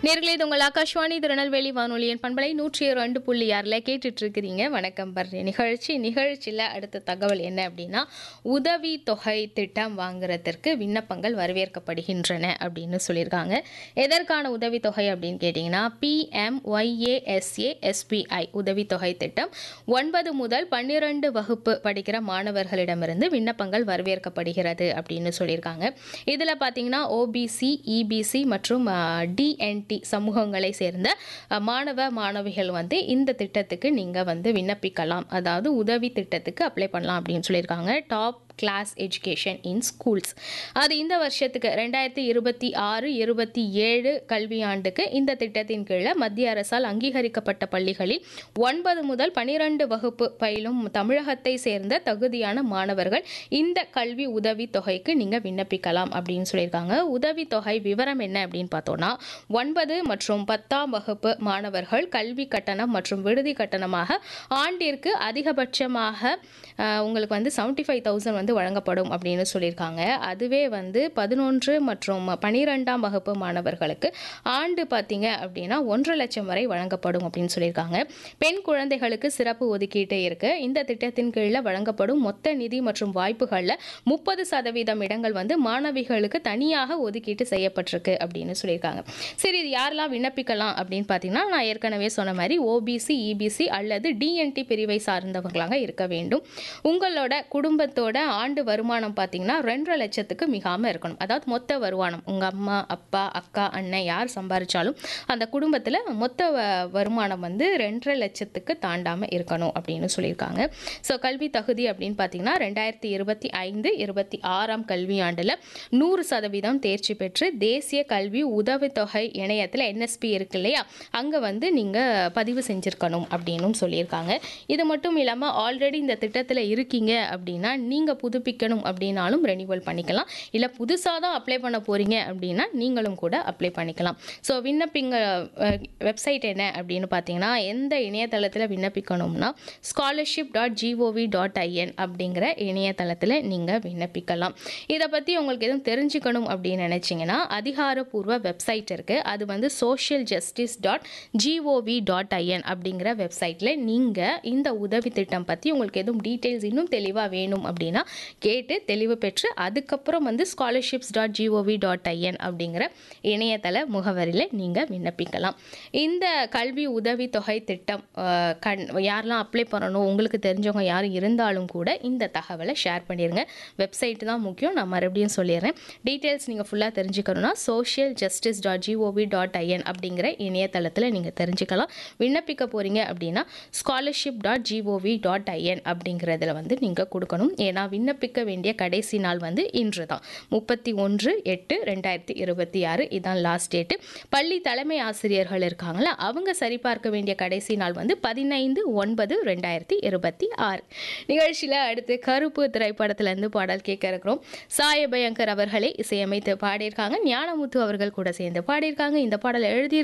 நேர்களே இது உங்கள் ஆகாஷ்வாணி திருநெல்வேலி வானொலியின் பண்பலை நூற்றி இரண்டு புள்ளி ஆறில் கேட்டுட்டு இருக்கிறீங்க வணக்கம் பர்றி நிகழ்ச்சி நிகழ்ச்சியில் அடுத்த தகவல் என்ன அப்படின்னா உதவி தொகை திட்டம் வாங்குறதற்கு விண்ணப்பங்கள் வரவேற்கப்படுகின்றன அப்படின்னு சொல்லியிருக்காங்க எதற்கான உதவி தொகை அப்படின்னு கேட்டிங்கன்னா பிஎம்ஒய்ஏஎஸ்ஏ எஸ்பிஐ உதவித்தொகை திட்டம் ஒன்பது முதல் பன்னிரண்டு வகுப்பு படிக்கிற மாணவர்களிடமிருந்து விண்ணப்பங்கள் வரவேற்கப்படுகிறது அப்படின்னு சொல்லியிருக்காங்க இதில் பார்த்தீங்கன்னா ஓபிசி இபிசி மற்றும் டிஎன்டி சமூகங்களை சேர்ந்த அஹ், மாணவ மாணவிகள் வந்து இந்த திட்டத்துக்கு நீங்கள் வந்து விண்ணப்பிக்கலாம் அதாவது உதவி திட்டத்துக்கு அப்ளை பண்ணலாம் அப்படின்னு சொல்லியிருக்காங்க top class education in schools அது இந்த வருஷத்துக்கு ரெண்டாயிரத்தி இருபத்தி ஆறு இருபத்தி ஏழு கல்வியாண்டுக்கு இந்த திட்டத்தின் கீழே மத்திய அரசால் அங்கீகரிக்கப்பட்ட பள்ளிகளில் ஒன்பது முதல் பனிரெண்டு வகுப்பு பயிலும் தமிழகத்தை சேர்ந்த தகுதியான மாணவர்கள் இந்த கல்வி உதவி தொகைக்கு நீங்கள் விண்ணப்பிக்கலாம் அப்படின்னு சொல்லியிருக்காங்க உதவி தொகை விவரம் என்ன அப்படின்னு பார்த்தோன்னா ஒன்பது மற்றும் பத்தாம் வகுப்பு மாணவர்கள் கல்வி கட்டணம் மற்றும் விடுதி கட்டணமாக ஆண்டிற்கு அதிகபட்சமாக அஹ், உங்களுக்கு வந்து செவன்ட்டி ஃபைவ் தௌசண்ட் வந்து வழங்கப்படும் அப்படின்னு சொல்லியிருக்காங்க அதுவே வந்து பதினொன்று மற்றும் பனிரெண்டாம் வகுப்பு மாணவர்களுக்கு ஆண்டு பார்த்தீங்க அப்படின்னா ஒன்றரை லட்சம் வரை வழங்கப்படும் அப்படின்னு சொல்லியிருக்காங்க பெண் குழந்தைகளுக்கு சிறப்பு ஒதுக்கீட்டு இருக்கு இந்த திட்டத்தின் கீழே வழங்கப்படும் மொத்த நிதி மற்றும் வாய்ப்புகளில் முப்பது சதவீதம் இடங்கள் வந்து மாணவிகளுக்கு தனியாக ஒதுக்கீட்டு செய்யப்பட்டிருக்கு அப்படின்னு சொல்லியிருக்காங்க சரி இது யாரெல்லாம் விண்ணப்பிக்கலாம் அப்படின்னு பார்த்தீங்கன்னா நான் ஏற்கனவே சொன்ன மாதிரி ஓபிசி இபிசி அல்லது டிஎன்டி பிரிவை சார்ந்தவர்களாக இருக்க வேண்டும் உங்களோட குடும்பத்தோட ஆண்டு வருமானம் பார்த்தீங்கன்னா ரெண்டரை லட்சத்துக்கு மிகாமல் இருக்கணும் அதாவது மொத்த வருமானம் உங்கள் அம்மா அப்பா அக்கா அண்ணன் யார் சம்பாதிச்சாலும் அந்த குடும்பத்தில் மொத்த வ- வருமானம் வந்து ரெண்டரை லட்சத்துக்கு தாண்டாமல் இருக்கணும் அப்படின்னு சொல்லியிருக்காங்க ஸோ கல்வி தகுதி அப்படின்னு பார்த்தீங்கன்னா ரெண்டாயிரத்தி இருபத்தி ஐந்து இருபத்தி ஆறாம் கல்வியாண்டில் நூறு சதவீதம் தேர்ச்சி பெற்று தேசிய கல்வி உதவித்தொகை இணையத்தில் என்எஸ்பி இருக்கு இல்லையா அங்கே வந்து நீங்கள் பதிவு செஞ்சுருக்கணும் அப்படின்னும் சொல்லியிருக்காங்க இது மட்டும் இல்லாமல் ஆல்ரெடி இந்த திட்டத்தில் இருக்கீங்க அப்படின்னா நீங்கள் புதுப்பிக்கணும் அப்படின்னாலும் ரெனியூவல் பண்ணிக்கலாம் இல்லை புதுசாக தான் அப்ளை பண்ண போகிறீங்க அப்படின்னா நீங்களும் கூட அப்ளை பண்ணிக்கலாம் ஸோ விண்ணப்பிங்க வெப்சைட் என்ன அப்படின்னு பார்த்தீங்கன்னா எந்த இணையதளத்தில் விண்ணப்பிக்கணும்னா scholarship dot G O V dot I N அப்படிங்கிற இணையதளத்தில் நீங்கள் விண்ணப்பிக்கலாம் இதை பற்றி உங்களுக்கு எதுவும் தெரிஞ்சுக்கணும் அப்படின்னு நினச்சிங்கன்னா அதிகாரப்பூர்வ வெப்சைட் இருக்குது அது வந்து social justice dot G O V dot I N அப்படிங்கிற வெப்சைட்டில் நீங்கள் இந்த உதவி திட்டம் பற்றி உங்களுக்கு எதுவும் டீட்டெயில்ஸ் இன்னும் தெளிவாக வேணும் அப்படின்னா கேட்டு தெளிவு பெற்று அதுக்கப்புறம் வந்து scholarships dot G O V dot I N அப்படிங்கிற இணையதள முகவரியில் நீங்கள் விண்ணப்பிக்கலாம் இந்த கல்வி உதவி தொகை திட்டம் அஹ், கண் யாரெல்லாம் அப்ளை பண்ணணும் உங்களுக்கு தெரிஞ்சவங்க யாரும் இருந்தாலும் கூட இந்த தகவலை ஷேர் பண்ணிடுங்க வெப்சைட் தான் முக்கியம் நான் மறுபடியும் சொல்லிடுறேன் டீட்டெயில்ஸ் நீங்கள் ஃபுல்லாக தெரிஞ்சுக்கணும்னா social justice dot G O V dot I N அப்படிங்கிற இணையதளத்தில் நீங்கள் தெரிஞ்சுக்கலாம் விண்ணப்பிக்க போகிறீங்க அப்படின்னா scholarship dot G O V dot I N அப்படிங்கிறதுல வந்து நீங்கள் கொடுக்கணும் ஏன்னா விண்ணப்பிக்க வேண்டிய கடைசி நாள் வந்து இன்று தான் முப்பத்தி ஒன்று எட்டு ரெண்டாயிரத்தி இருபத்தி ஆறு இதான் லாஸ்ட் டேட்டு பள்ளி தலைமை ஆசிரியர்கள் இருக்காங்களா அவங்க சரிபார்க்க வேண்டிய கடைசி நாள் வந்து பதினைந்து ஒன்பது ரெண்டாயிரத்தி இருபத்தி ஆறு நிகழ்ச்சியில் அடுத்து கருப்பு திரைப்படத்திலேருந்து பாடல் கேட்க இருக்கிறோம் சாய பயங்கர் அவர்களே இசையமைத்து பாடியிருக்காங்க ஞானமுத்து அவர்கள் கூட சேர்ந்து பாடியிருக்காங்க இந்த பாடல் எழுதி